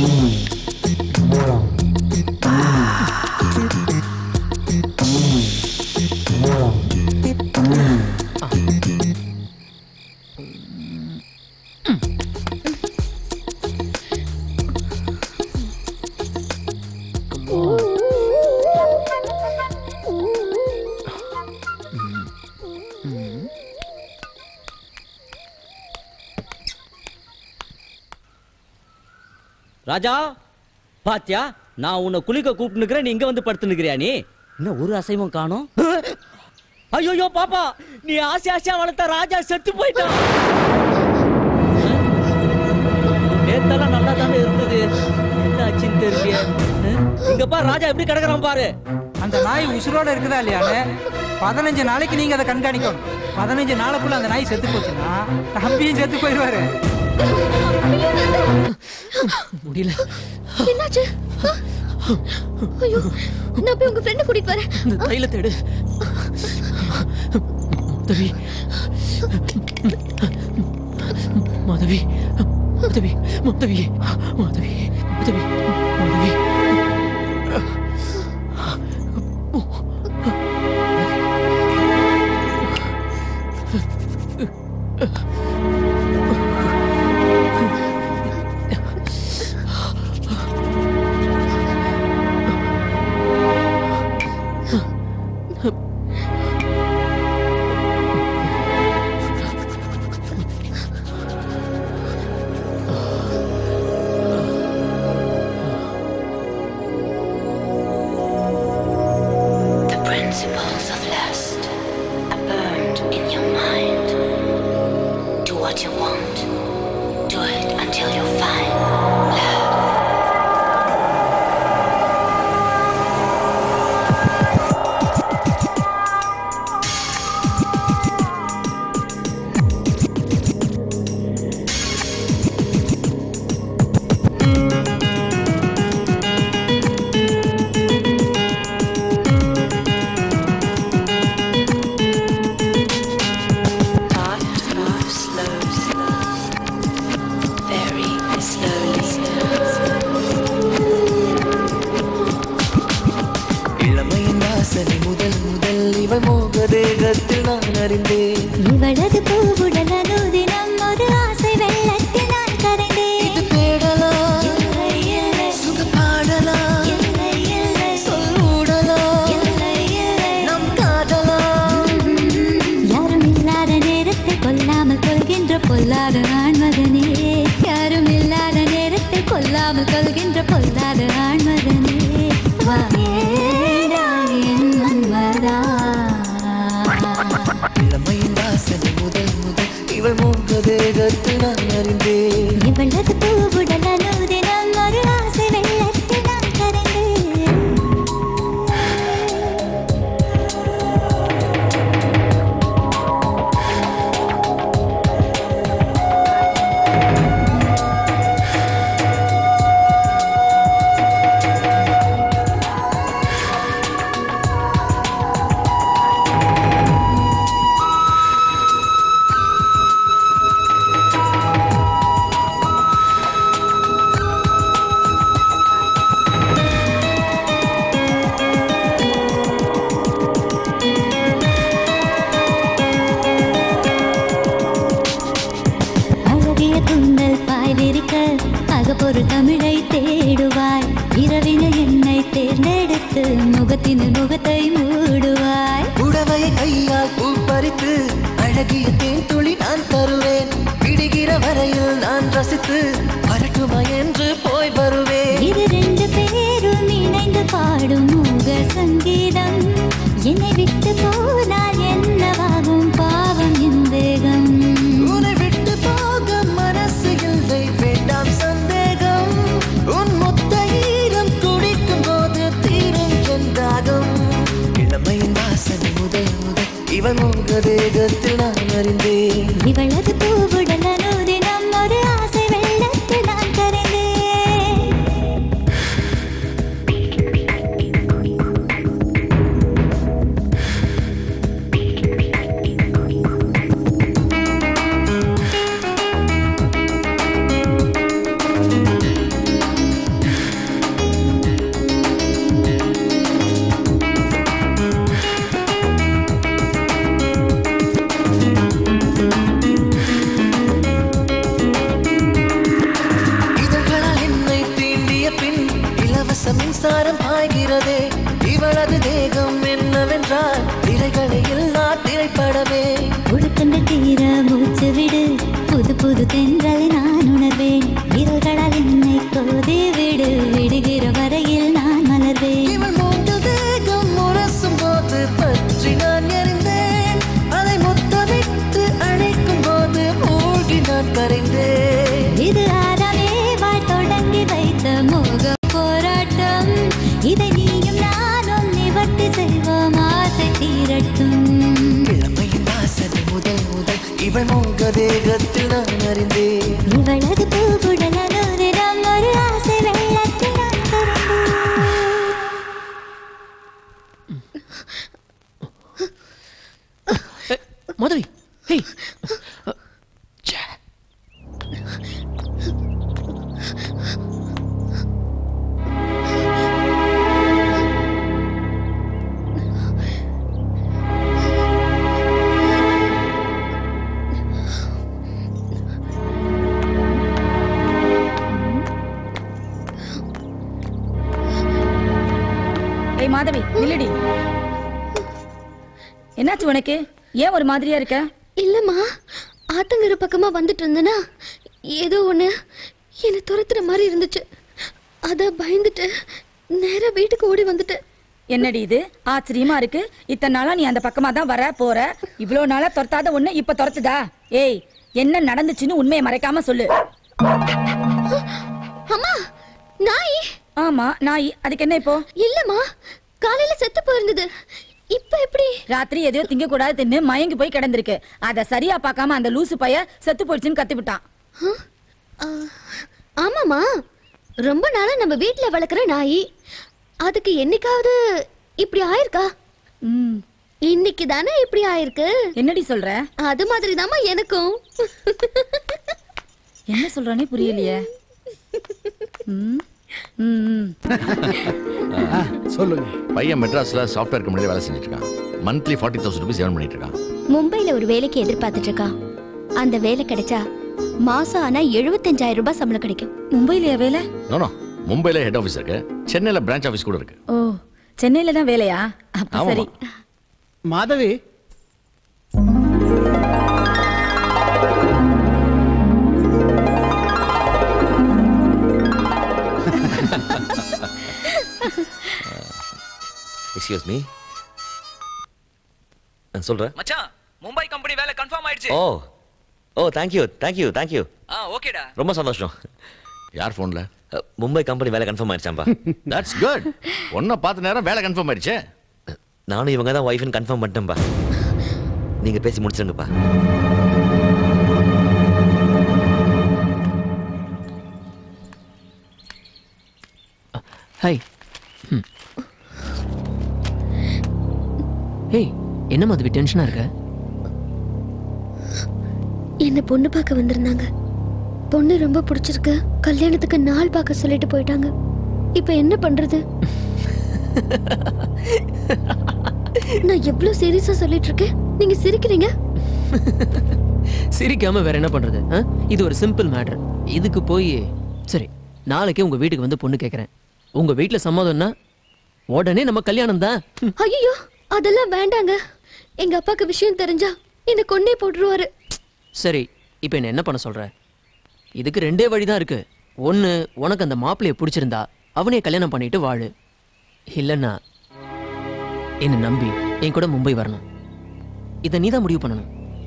ராஜா பாத்தியா நான் உன்னை குளிக்க கூப்பிட்டுக்கிறேன் நீ இங்க வந்து படுத்துனுக்கிறியா நீ இன்னும் ஒரு அசைவம் காணோம் ஐயோ பாப்பா நீ ஆசை ஆசையா வளர்த்த ராஜா செத்து போயிட்டான் நேத்தெல்லாம் நல்லா தானே இருந்தது என்ன ஆச்சுன்னு தெரியல இங்க பாரு ராஜா எப்படி கிடக்குறான் பாரு அந்த நாய் உசுரோட இருக்குதா இல்லையானே பதினஞ்சு நாளைக்கு நீங்க அதை கண்காணிக்கணும் பதினஞ்சு நாளைக்குள்ள அந்த நாய் செத்து போச்சுன்னா தம்பியும் செத்து போயிடுவாரு முடியல என்னாச்சு ஆ? ஐயோ நான் போய் உங்க ஃப்ரெண்ட் கூட்டிட்டு வரேன் இந்த தைலத்தை எடு Madhavi Madhavi Madhavi Madhavi Madhavi Madhavi Madhavi The principles of lust are burned in your mind. Do what you want. Do it until you find love. Heart moves slow, very slowly. இளமையின் வாசனை முதல் முதல் இவள் மோக தேகத்தில் நான் அறிந்தேன் இவளது பூவுடல் அனுதினம் ஒரு ஆசை வெள்ளத்தில் நான் கரைந்தேன் இது தேடலா இல்லை இல்லை சுக பாடலா இல்லை இல்லை சொல்லூடலா இல்லை இல்லை நம் காதலா யாரும் இல்லாத நேரத்தை கொல்லாமல் கொள்கின்ற பொல்லாத ஆண்மகனே யாரும் இல்லாத நேரத்தை கொல்லாமல் கொள்கின்ற பொல்லாத ஆண்மகனே வாயேடா என் மன்மதா இளமையின் வாசனை முதல் முதல் இவள் மோக தேகத்தில் நான் அறிந்தேன் இவளது பூவுடல் அனுதினம் ஒரு ஆசை வெள்ளத்தில் நான் கரைந்தேன் அழகிய துண்டல் பாய் விரிக்க அகப்பொரு தமிழை தேடுவாய் இரவின என்னை தேர்ந்தெடுத்து முகத்தின் முகத்தை மூடுவாய் உடவையை கையால் பூ பறித்து அழகிய தேன் துளி நான் தருவேன் விடுகிற வரையில் நான் ரசித்து வரட்டுமா என்று போய் வருவேன் இது ரெண்டு பேரும் இணைந்து பாடும் மூக சங்கீதம் என்னை விட்டு போனால் என்னவாகும் பாவம் என் தேகம் உன்னை விட்டு போக மனசு இல்லை வேண்டாம் சந்தேகம் உன் மொத்த ஈரம் குடிக்கும் போது தீரும் என்றாகும் இளமையின் வாசனை முதல் முதல் இவள் மோக தேகத்தில் நான் அறிந்தேன் இவளது பூவுடல் அனுதினம் ஒரு ஆசை வெள்ளத்தில் நான் கரைந்தேன் புது தென்றலை நான் உணர்வேன் விரல்களால் என்னை கோதி விடு விடுகிற வரையில் நான் மலர்வேன் இவள் மூன்று தேகம் முரசும் போது பற்றி நான் எறிந்தேன் அதை முத்தமிட்டு அழைக்கும் போது மூழ்கி நான் கரைந்தேன் இது ஆதாமே வாழ் தொடங்கி வைத்த மோக போராட்டம் இதை நீயும் நானும் நிவர்த்தி செய்வோம் ஆசை தீரட்டும் இளமையின் வாசனை முதல் முதல் இவள் மோக தேகத்தில் நான் அறிந்தேன் இவளது பூகுடல் அனுதினம் ஒரு ஆசை வெள்ளத்தில் நான் திறந்தேன். மாதவி ஹே ஏய் மாதவி நில்லுடி என்னாச்சு உனக்கு ஏன் ஒரு மாதிரியா இருக்க இல்லம்மா ஆத்தங்கர பக்கமா வந்துட்டு இருந்தனா ஏதோ ஒண்ணு என்னை துரத்துற மாதிரி இருந்துச்சு அத பயந்துட்டு நேரா வீட்டுக்கு ஓடி வந்துட்டேன் என்னடி இது ஆச்சரியமா இருக்கு இத்தனை நாளா நீ அந்த பக்கமா தான் வர போற இவ்வளவு நாளா துரத்தாத ஒண்ணு இப்ப துரத்துதா ஏய் என்ன நடந்துச்சுன்னு உண்மையை மறைக்காம சொல்லு அம்மா நாய் ஆமா நாய் அதுக்கு என்ன இப்போ இல்லம்மா காலையில செத்து போயிருந்தது இப்ப எப்படி ராத்திரி எதையோ திங்க கூடாது தின்னு மயங்கி போய் கிடந்திருக்கு அத சரியா பார்க்காம அந்த லூசு பைய செத்து போயிடுச்சுன்னு கத்தி விட்டான் ஆ, ஆமாம்மா ரொம்ப நாளா நம்ம வீட்ல வளர்க்குற நாய் அதுக்கு என்னைக்காவது இப்படி ஆயிருக்கா ம், இன்னைக்கு தானே இப்படி ஆயிருக்கு என்னடி சொல்ற அது மாதிரி எனக்கும் என்ன சொல்றானே புரியலையே ம், ம், ம். சொல்லுங்க பையன் மெட்ராஸ்ல சாஃப்ட்வேர் கம்பெனில வேலை செஞ்சுட்டு இருக்கான் monthly forty thousand rupees earn பண்ணிட்டு இருக்கான் மும்பைல ஒரு வேலைக்கு எதிர்பார்த்துட்டு இருக்கா அந்த வேலை கிடைச்சா மாசம் ஆனா எழுபத்தஞ்சாயிரம் ரூபாய் சம்பளம் கிடைக்கும் மும்பையிலயா வேலை நோ மும்பைல ஹெட் ஆஃபீஸ் இருக்கு சென்னையில பிரான்ச் ஆஃபீஸ் கூட இருக்கு ஓ சென்னையில தான் வேலையா அப்ப ஆமாமா. சரி மாதவி எக்ஸ்கியூஸ் மீ சொல்கிறேன் மச்சான் மும்பை கம்பெனி வேலை கன்ஃபார்ம் ஆயிடுச்சு ஓ ஓ தேங்க்யூ தேங்க்யூ தேங்க்யூ ஆ ஓகேடா ரொம்ப சந்தோஷம் யார் ஃபோன்ல அ, மும்பை கம்பெனி வேலை கன்ஃபார்ம் ஆயிடுச்சாம்பா தட்ஸ் குட் ஒன்ன பார்த்த நேரம் வேலை கன்ஃபார்ம் ஆயிடுச்சே நானும் இவங்க தான் ஒய்ஃப்னு கன்ஃபார்ம் பண்ணிட்டேன்பா நீங்க பேசி முடிச்சிருங்கப்பா ஹாய் ம். ஏய் என்ன மாதவி டென்ஷனா இருக்க என்ன பொண்ணு பார்க்க வந்திருந்தாங்க பொண்ணு ரொம்ப பிடிச்சிருக்கு கல்யாணத்துக்கு நாள் பார்க்க சொல்லிட்டு போயிட்டாங்க இப்ப என்ன பண்றது நான் எவ்வளவு சீரியஸா சொல்லிட்டு இருக்கேன் நீங்க சிரிக்கிறீங்க சிரிக்காம வேற என்ன பண்றது ஆ? இது ஒரு சிம்பிள் மேட்டர் இதுக்கு போய் சரி நாளைக்கே உங்க வீட்டுக்கு வந்து பொண்ணு கேட்கறேன் உங்க வீட்ல சம்மதம்னா உடனே நம்ம கல்யாணம் தான் ஐயோ அதெல்லாம் வேண்டாங்க எங்க அப்பாக்கு விஷயம் தெரிஞ்சா என்ன கொன்னே போட்டுருவாரு சரி இப்போ என்ன என்ன பண்ண சொல்ற இதுக்கு ரெண்டே வழி தான் இருக்கு ஒன்று உனக்கு அந்த மாப்பிள்ளைய பிடிச்சிருந்தா அவனே கல்யாணம் பண்ணிட்டு வாழு இல்லைன்னா என்னை நம்பி என் கூட மும்பை வரணும் இதை நீ தான் முடிவு பண்ணணும்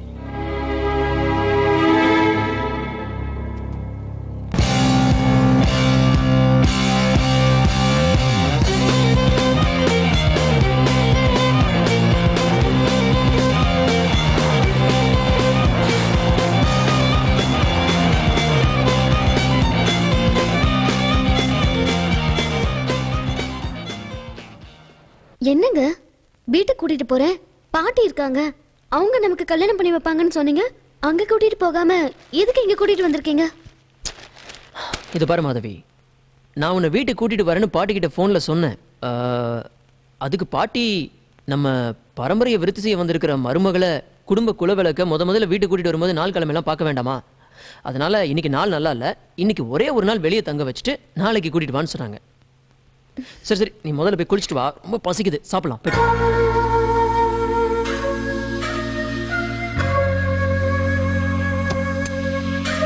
என்னங்க வீட்டுக்கு கூட்டிட்டு போறேன் பாட்டி இருக்காங்க அவங்க நமக்கு கல்யாணம் பண்ணி வைப்பாங்கன்னு சொன்னீங்க அங்க கூட்டிட்டு போகாம எதுக்கு இங்க கூட்டிட்டு வந்திருக்கீங்க இது பாரு மாதவி நான் உன்னை வீட்டுக்கு கூட்டிட்டு வரேன்னு பாட்டிக்கிட்ட ஃபோனில் சொன்னேன் ஆ, அதுக்கு பாட்டி நம்ம பரம்பரையை விருத்தி செய்ய வந்திருக்கிற மருமகளை குடும்ப குலவிளக்க முத முதல்ல வீட்டுக்கு கூட்டிட்டு வரும்போது நாள் கிழமையெல்லாம் பார்க்க வேண்டாமா அதனால இன்னைக்கு நாள் நல்லா இல்லை இன்னைக்கு ஒரே ஒரு நாள் வெளியே தங்க வச்சுட்டு நாளைக்கு கூட்டிட்டு வான்னு சொன்னாங்க சரி சரி நீ முதல்ல போய் குளிச்சுட்டு வா ரொம்ப பசிக்குது சாப்பிடலாம் போயிட்டு வா.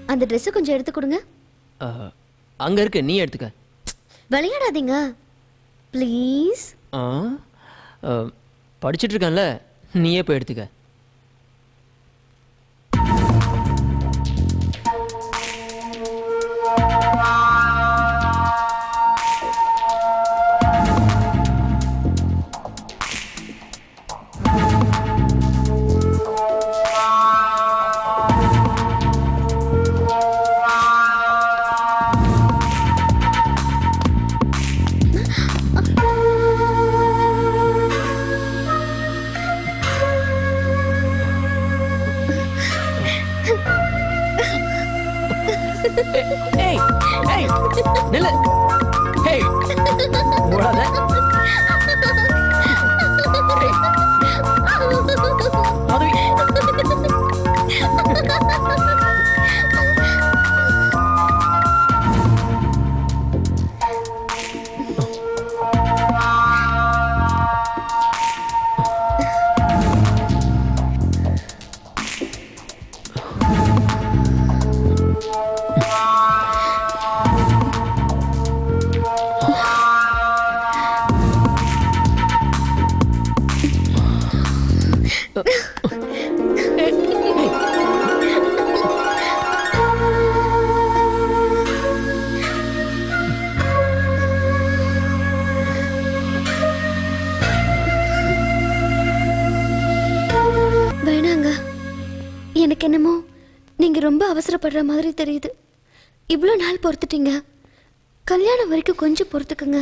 அந்த ட்ரெஸ்ஸை கொஞ்சம் எடுத்து கொடுங்க அஹ், அங்க இருக்கு நீ எடுத்துக்க விளையாடாதீங்க ப்ளீஸ் ஆ அஹ், படிச்சிட்டு இருக்கேன்ல நீயே போய் எடுத்துக்க ஏய் ஏய் நில்லு ஏய் ஓடாத ஏய் மாதவி வேணாங்க எனக்கு என்னமோ நீங்க ரொம்ப அவசரப்படுற மாதிரி தெரியுது இவ்வளோ நாள் பொறுத்துட்டீங்க கல்யாணம் வரைக்கும் கொஞ்சம் பொறுத்துக்குங்க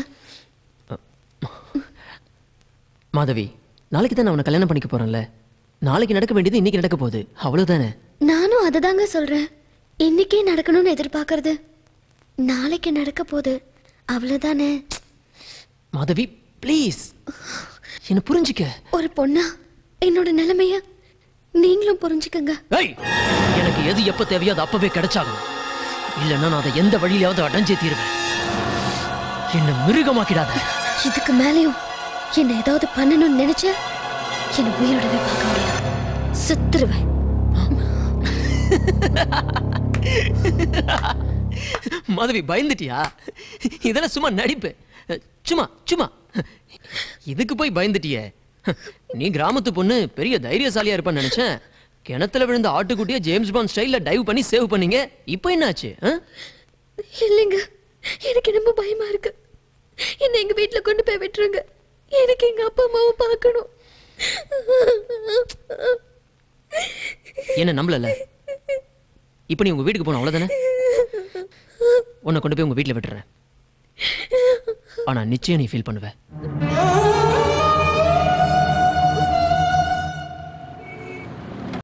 மாதவி நாளைக்கு தான் நான் உன்னை கல்யாணம் பண்ணிக்க போறேன்ல நாளைக்கு நடக்க வேண்டியது இன்னைக்கு நடக்க போகுது அவ்வளவுதானே நானும் அதை தாங்க சொல்றேன் இன்னைக்கே நடக்கணும்னு எதிர்பார்க்கறது நாளைக்கு நடக்க போகுது அவ்வளோதானே மாதவி ப்ளீஸ் என்ன புரிஞ்சுக்க ஒரு பொண்ணா என்னோட நிலைமைய நீங்களும் புரிஞ்சுக்கங்க ஏய் எனக்கு எது எப்ப தேவையோ அது அப்பவே கிடைச்சாகும் இல்லைன்னா நான் அதை எந்த வழியிலாவது அடைஞ்சே தீருவேன் என்ன மிருகமாக்கிடாத இதுக்கு மேலேயும் என்ன ஏதாவது பண்ணணும்னு நினைச்ச என்ன உயிரோடவே பார்க்க முடியாது சுத்துருவேன் மாதவி பயந்துட்டியா இதெல்லாம் சும்மா நடிப்பு சும்மா சும்மா இதுக்கு போய் பயந்துட்டியே நீ கிராமத்து பொண்ணு பெரிய தைரியசாலியா இருப்பான்னு நினைச்சேன் கிணத்துல விழுந்த ஆட்டுக்குட்டிய ஜேம்ஸ் பாண்ட் ஸ்டைல்ல டைவ் பண்ணி சேவ் பண்ணீங்க இப்போ என்னாச்சு ஆ? இல்லைங்க எனக்கு என்னமோ பயமா இருக்கு என்ன எங்க வீட்ல கொண்டு போய் விட்டுருங்க எனக்கு எங்க அப்பா அம்மாவை பார்க்கணும் என்ன நம்பலல இப்போ நீ உங்க வீட்டுக்கு போன அவ்வளவுதானே உன்னை கொண்டு போய் உங்க வீட்டுல விட்டுறேன் ஆனா நிச்சயம் நீ ஃபீல் பண்ணுவ